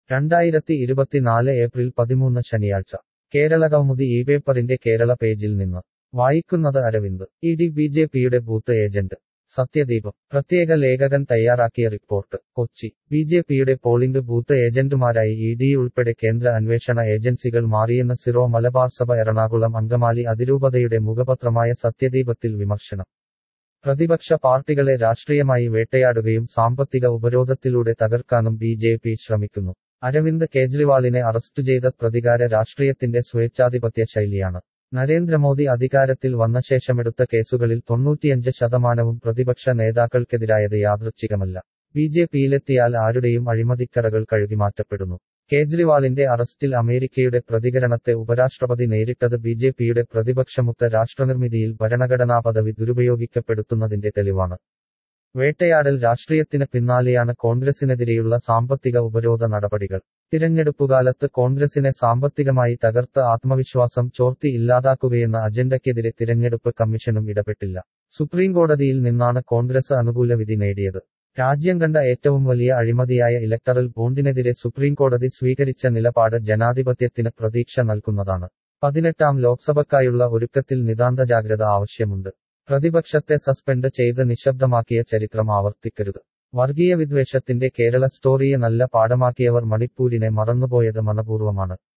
രണ്ടായിരത്തി ഇരുപത്തിനാല് ഏപ്രിൽ പതിമൂന്ന് ശനിയാഴ്ച കേരള കൗമുദി ഈ പേപ്പറിന്റെ കേരള പേജിൽ നിന്ന് വായിക്കുന്നത് Aravind E D B J പിയുടെ ബൂത്ത് ഏജന്റ് സത്യദീപം പ്രത്യേക ലേഖകൻ തയ്യാറാക്കിയ റിപ്പോർട്ട് കൊച്ചി ബി ജെ പിയുടെ പോളിംഗ് ബൂത്ത് ഏജന്റുമാരായി ഇ ഡി ഉൾപ്പെടെ കേന്ദ്ര അന്വേഷണ ഏജൻസികൾ മാറിയെന്ന് സിറോ മലബാർ സഭ എറണാകുളം അങ്കമാലി അതിരൂപതയുടെ മുഖപത്രമായ സത്യദീപത്തിൽ വിമർശനം പ്രതിപക്ഷ പാർട്ടികളെ രാഷ്ട്രീയമായി വേട്ടയാടുകയും സാമ്പത്തിക ഉപരോധത്തിലൂടെ തകർക്കാനും ബി ജെ പി ശ്രമിക്കുന്നു അരവിന്ദ് കേജ്രിവാളിനെ അറസ്റ്റ് ചെയ്ത പ്രതികാര രാഷ്ട്രീയത്തിന്റെ സ്വേച്ഛാധിപത്യ ശൈലിയാണ് നരേന്ദ്രമോദി അധികാരത്തിൽ വന്ന ശേഷമെടുത്ത കേസുകളിൽ തൊണ്ണൂറ്റിയഞ്ച് ശതമാനവും പ്രതിപക്ഷ നേതാക്കൾക്കെതിരായത് യാദൃച്ഛികമല്ല ബി ജെ പിയിലെത്തിയാൽ ആരുടെയും അഴിമതിക്കറകൾ കഴുകിമാറ്റപ്പെടുന്നു കേജ്രിവാളിന്റെ അറസ്റ്റിൽ അമേരിക്കയുടെ പ്രതികരണത്തെ ഉപരാഷ്ട്രപതി നേരിട്ടത് ബി ജെ പിയുടെ പ്രതിപക്ഷമുക്ത രാഷ്ട്രനിർമ്മിതിയിൽ ഭരണഘടനാ പദവി ദുരുപയോഗിക്കപ്പെടുത്തുന്നതിന്റെ തെളിവാണ് വേട്ടയാടൽ രാഷ്ട്രീയത്തിന് പിന്നാലെയാണ് കോൺഗ്രസിനെതിരെയുള്ള സാമ്പത്തിക ഉപരോധ നടപടികൾ തിരഞ്ഞെടുപ്പുകാലത്ത് കോൺഗ്രസിനെ സാമ്പത്തികമായി തകർത്ത് ആത്മവിശ്വാസം ചോർത്തി ഇല്ലാതാക്കുകയെന്ന അജണ്ടയ്ക്കെതിരെ തിരഞ്ഞെടുപ്പ് കമ്മീഷനും ഇടപെട്ടില്ല സുപ്രീംകോടതിയിൽ നിന്നാണ് കോൺഗ്രസ് അനുകൂല വിധി നേടിയത് രാജ്യം കണ്ട ഏറ്റവും വലിയ അഴിമതിയായ ഇലക്ടറൽ ബോണ്ടിനെതിരെ സുപ്രീംകോടതി സ്വീകരിച്ച നിലപാട് ജനാധിപത്യത്തിന് പ്രതീക്ഷ നൽകുന്നതാണ് പതിനെട്ടാം ലോക്സഭക്കായുള്ള ഒരുക്കത്തിൽ നിതാന്ത ജാഗ്രത ആവശ്യമുണ്ട് പ്രതിപക്ഷത്തെ സസ്പെൻഡ് ചെയ്ത് നിശബ്ദമാക്കിയ ചരിത്രം ആവർത്തിക്കരുത് വർഗീയ വിദ്വേഷത്തിന്റെ കേരള സ്റ്റോറിയെ നല്ല പാഠമാക്കിയവർ മണിപ്പൂരിനെ മറന്നുപോയത് മനപൂർവമാണ്